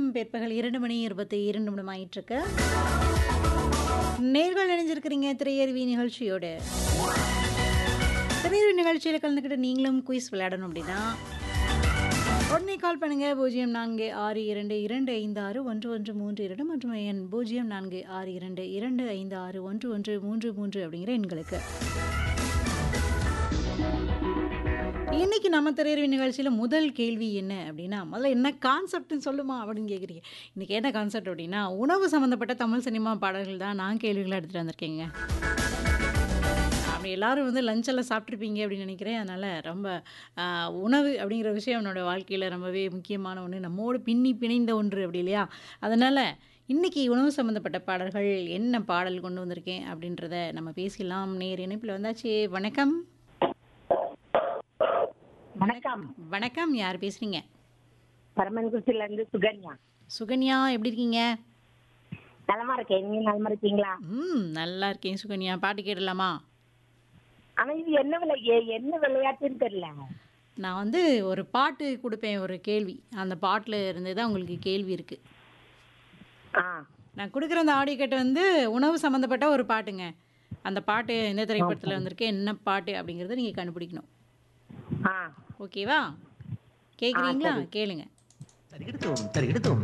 பிற்பகல் இரண்டு மணி இருபத்தி இரண்டு நிமிடம் ஆயிட்டிருக்கு நேர்கள் இணைஞ்சிருக்கிறீங்க திரையருவி நிகழ்ச்சியோடு திரையருவி நிகழ்ச்சியில் கலந்துக்கிட்டு நீங்களும் குயிஸ் விளையாடணும் அப்படின்னா உடனே கால் பண்ணுங்க பூஜ்ஜியம் நான்கு ஆறு இரண்டு இரண்டு ஐந்து ஆறு ஒன்று ஒன்று மூன்று இரண்டு மற்றும் எண் பூஜ்ஜியம் நான்கு ஆறு இரண்டு இரண்டு ஐந்து ஆறு ஒன்று ஒன்று மூன்று மூன்று அப்படிங்கிற எண்களுக்கு இன்னைக்கு நம்ம திரையரவி நிகழ்ச்சியில் முதல் கேள்வி என்ன அப்படின்னா முதல்ல என்ன கான்செப்ட்னு சொல்லுமா அப்படின்னு கேட்குறீங்க இன்னைக்கு என்ன கான்செப்ட் அப்படின்னா உணவு சம்மந்தப்பட்ட தமிழ் சினிமா பாடல்கள் தான் நான் கேள்விகளை எடுத்துகிட்டு வந்திருக்கேங்க அப்படி எல்லாரும் வந்து லஞ்ச் எல்லாம் சாப்பிட்ருப்பீங்க அப்படின்னு நினைக்கிறேன் அதனால் ரொம்ப ஆஹ், உணவு அப்படிங்கிற விஷயம் என்னோட வாழ்க்கையில் ரொம்பவே முக்கியமான ஒன்று நம்மோடு பின்னி பிணைந்த ஒன்று அப்படி இல்லையா அதனால் இன்னைக்கு உணவு சம்மந்தப்பட்ட பாடல்கள் என்ன பாடல் கொண்டு வந்திருக்கேன் அப்படின்றத நம்ம பேசிடலாம் நேர் இணைப்பில் வந்தாச்சு வணக்கம் வணக்கம் வணக்கம் யார் பேசுறீங்க பரமன்குறிச்சில இருந்து சுகன்யா சுகன்யா எப்படி இருக்கீங்க நலமா இருக்கேன் நீங்க நலமா இருக்கீங்களா ம் நல்லா இருக்கேன் சுகன்யா பாட்டு கேடலாமா ஆனா இது என்ன விளை எ- என்ன விளையாட்டுன்னு தெரியல நான் வந்து ஒரு பாட்டு கொடுப்பேன் ஒரு கேள்வி அந்த பாட்டில் இருந்து தான் உங்களுக்கு கேள்வி இருக்குது ஆ நான் கொடுக்குற அந்த ஆடியோ கேட்டு வந்து உணவு சம்மந்தப்பட்ட ஒரு பாட்டுங்க அந்த பாட்டு எந்த திரைப்படத்தில் வந்திருக்கு என்ன பாட்டு அப்படிங்கிறத நீங்கள் கண்டுபிடிக்கணும் ஆ ஓகேவா கேட்குறீங்களா கேளுங்க தருகிடுத்தோம் தருகிடுத்தோம்